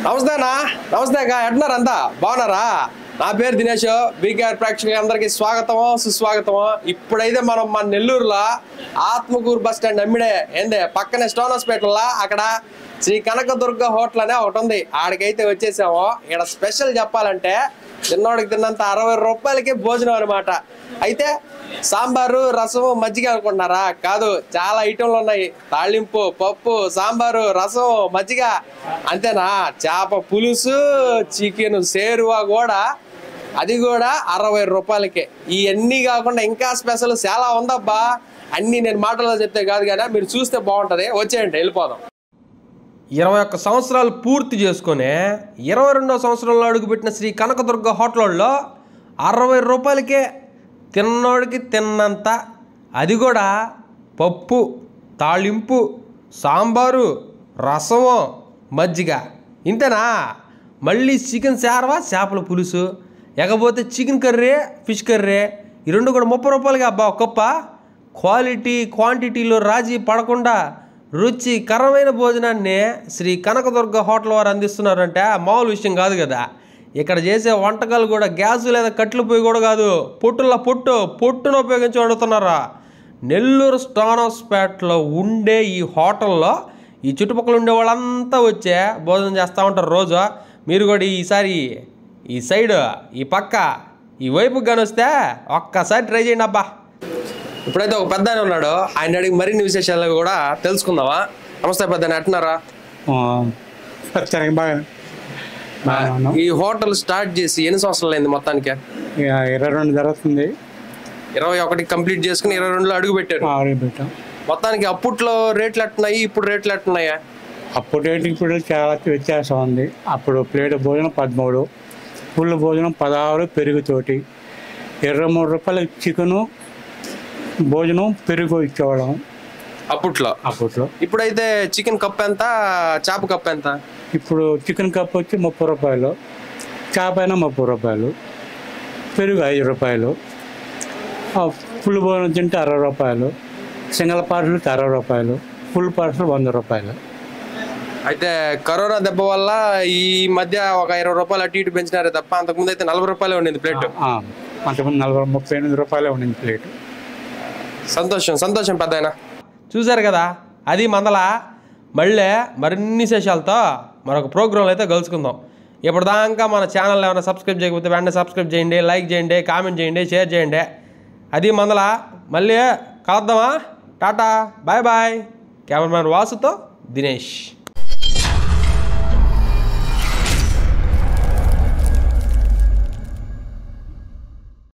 నమస్తేనా నమస్తే అక్క ఎట్టున్నారంతా బాగున్నారా నా పేరు దినేష్ బీకేఆర్ ప్రేక్షకులందరికీ స్వాగతం సుస్వాగతం ఇప్పుడైతే మనం మన నెల్లూరులో ఆత్మకూరు బస్ స్టాండ్ అమ్మిడే ఏందే పక్కనే స్టోన్ హాస్పిటల్లో అక్కడ శ్రీ కనకదుర్గ హోటల్ అనే ఒకటి ఉంది ఆడికైతే వచ్చేసాము ఇక్కడ స్పెషల్ చెప్పాలంటే తిన్నోడికి తిన్నంత అరవై రూపాయలకే భోజనం అనమాట అయితే సాంబారు రసము మజ్జిగ అనుకుంటున్నారా కాదు చాలా ఐటెంలు ఉన్నాయి తాళింపు పప్పు సాంబారు రసం మజ్జిగ అంతేనా చేప పులుసు చికెన్ సేరువా కూడా అది కూడా అరవై రూపాయలకే ఇవన్నీ కాకుండా ఇంకా స్పెషల్ చాలా ఉందబ్బా అన్ని నేను మాటల్లో చెప్తే కాదు కానీ మీరు చూస్తే బాగుంటది వచ్చేయండి వెళ్ళిపోదాం ఇరవై ఒక్క సంవత్సరాలు పూర్తి చేసుకొని ఇరవై రెండో సంవత్సరంలో అడుగుపెట్టిన శ్రీ కనకదుర్గ హోటల్లో అరవై రూపాయలకే తిన్నోడికి తిన్నంత అది కూడా పప్పు తాళింపు సాంబారు రసము మజ్జిగ ఇంతేనా మళ్ళీ చికెన్ శారవా చేపల పులుసు ఎకపోతే చికెన్ కర్రీ ఫిష్ కర్రీ ఈ రెండు కూడా ముప్పై రూపాయలకి అబ్బా ఒక కప్ప క్వాలిటీ క్వాంటిటీలో రాజీ పడకుండా రుచికరమైన భోజనాన్ని శ్రీ కనకదుర్గ హోటల్ వారు అందిస్తున్నారంటే మామూలు విషయం కాదు కదా ఇక్కడ చేసే వంటకాలు కూడా గ్యాస్ లేదా కట్టెల పొయ్యి కూడా కాదు పొట్టుల పొట్టు పొట్టును ఉపయోగించి వండుతున్నారా నెల్లూరు స్టానోస్పేటలో ఉండే ఈ హోటల్లో ఈ చుట్టుపక్కల ఉండే వాళ్ళంతా వచ్చే భోజనం చేస్తూ ఉంటారు రోజు మీరు కూడా ఈసారి ఈ సైడ్ ఈ పక్క ఈ వైపుకి కానీ వస్తే ఒక్కసారి ట్రై చేయండి అబ్బా ఇప్పుడైతే ఒక పెద్ద ఆయన ఉన్నాడు ఆయన అడిగి మరిన్ని విశేషాలు కూడా తెలుసుకుందామా నమస్తే పెద్ద ఆయన ఎట్టున్నారా సరే బాగా బాగా ఉన్నాం. ఈ హోటల్ స్టార్ట్ చేసి ఎన్ని సంవత్సరాలు అయింది మొత్తానికి ఇక ఇరవై రెండు జరుగుతుంది ఇరవై ఒకటి కంప్లీట్ చేసుకుని ఇరవై రెండులో అడుగు పెట్టారు ఆరు పెట్టాం మొత్తానికి అప్పట్లో రేట్లు ఎట్టున్నాయి ఇప్పుడు రేట్లు ఎట్టున్నాయా అప్పుడు రేటు ఇప్పుడు చాలా వ్యత్యాసం ఉంది అప్పుడు ప్లేట్ భోజనం పదమూడు ఫుల్ భోజనం పదహారు పెరుగుతోటి ఇరవై మూడు రూపాయల చికెను భోజనం పెరుగు ఇచ్చేవాళ్ళం అప్పట్లో అప్పట్లో ఇప్పుడైతే చికెన్ కప్ ఎంత చేప కప్ ఎంత ఇప్పుడు చికెన్ కప్ వచ్చి ముప్పై రూపాయలు చేప అయినా ముప్పై రూపాయలు పెరుగు ఐదు రూపాయలు ఆ ఫుల్ భోజనం తింటే అరవై రూపాయలు సింగల్ పార్సల్ అరవై రూపాయలు ఫుల్ పార్సల్ వంద రూపాయలు అయితే కరోనా దెబ్బ వల్ల ఈ మధ్య ఒక ఇరవై రూపాయలు అటు ఇటు పెంచినారే తప్ప అంతకుముందు అయితే నలభై రూపాయలే ఉండింది ప్లేట్ ఆ, అంతకుముందు నలభై ముప్పై ఎనిమిది రూపాయలే ఉండింది ప్లేట్ సంతోషం సంతోషం పెద్ద చూశారు కదా అది మందల మళ్ళీ మరిన్ని విశేషాలతో మరొక ప్రోగ్రాంలో అయితే కలుసుకుందాం ఇప్పటిదాకా మన ఛానల్ ఏమైనా సబ్స్క్రైబ్ చేయకపోతే వెంటనే సబ్స్క్రైబ్ చేయండి లైక్ చేయండి కామెంట్ చేయండి షేర్ చేయండి అది మందల మళ్ళీ కలుద్దామా టాటా బాయ్ బాయ్ కెమెరామ్యాన్ వాసుతో దినేష్